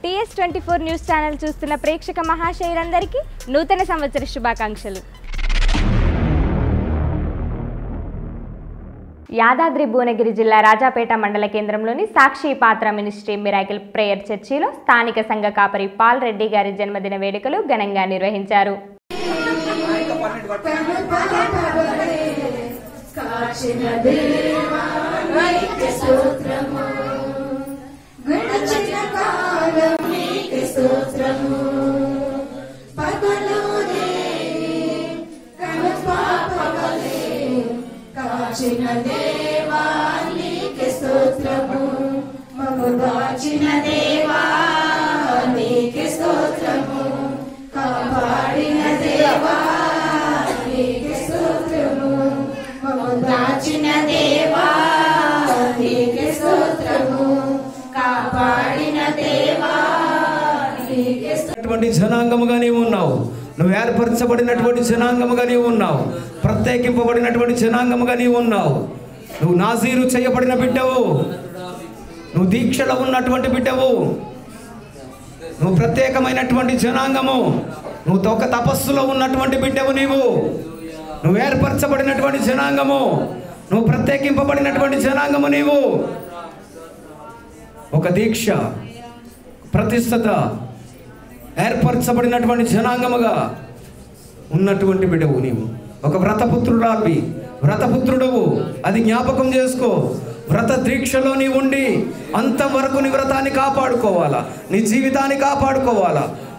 TS twenty four news channel చూస్తున్న ప్రేక్షక మహాశయులందరికీ నూతన సంవత్సర శుభాకాంక్షలు యాదాద్రి భువనగిరి జిల్లా రాజాపేట మండల కేంద్రంలోని సాక్షి పాత్ర మినిస్ట్రీ మిరాకిల్ ప్రేయర్ చర్చిలో స్థానిక సంఘ కాపరి పాల్ రెడ్డి గారి జన్మదిన వేడుకలు ఘనంగా నిర్వహించారు గడచిన కాలం నీకు స్తోత్రము పగలునే కను పాపవలే కాచిన దేవా నీకు స్తోత్రము మము దాచిన దేవా నీకు స్తోత్రము కాపాడిన దేవా నీకు స్తోత్రము మము దాచిన దేవా నీకు స్తోత్రము కాపాడిన దేవా నీకు అటువంటి జనాంగముగా నీవు ఉన్నావు నువ్వు ఏర్పరచబడినటువంటి జనాంగముగా నీవు ఉన్నావు ప్రత్యేకింపబడినటువంటి జనాంగముగా నీవు ఉన్నావు నువ్వు నాజీరు చేయబడిన బిడ్డవు నువ్వు దీక్షలో ఉన్నటువంటి బిడ్డవు నువ్వు ప్రత్యేకమైనటువంటి జనాంగము నువ్వు ఒక తపస్సులో ఉన్నటువంటి బిడ్డవు నీవు నువ్వు ఏర్పరచబడినటువంటి జనాంగము నువ్వు ప్రత్యేకింపబడినటువంటి జనాంగము నీవు ఒక దీక్ష ప్రతిష్టత ఏర్పరచబడినటువంటి జనాంగముగా ఉన్నటువంటి బిడవు నీవు ఒక వ్రతపుత్రురాల్వి వ్రతపుత్రుడవు అది జ్ఞాపకం చేసుకో వ్రత దీక్షలో నీ ఉండి అంతవరకు నీ వ్రతాన్ని కాపాడుకోవాలా నీ జీవితాన్ని కాపాడుకోవాలా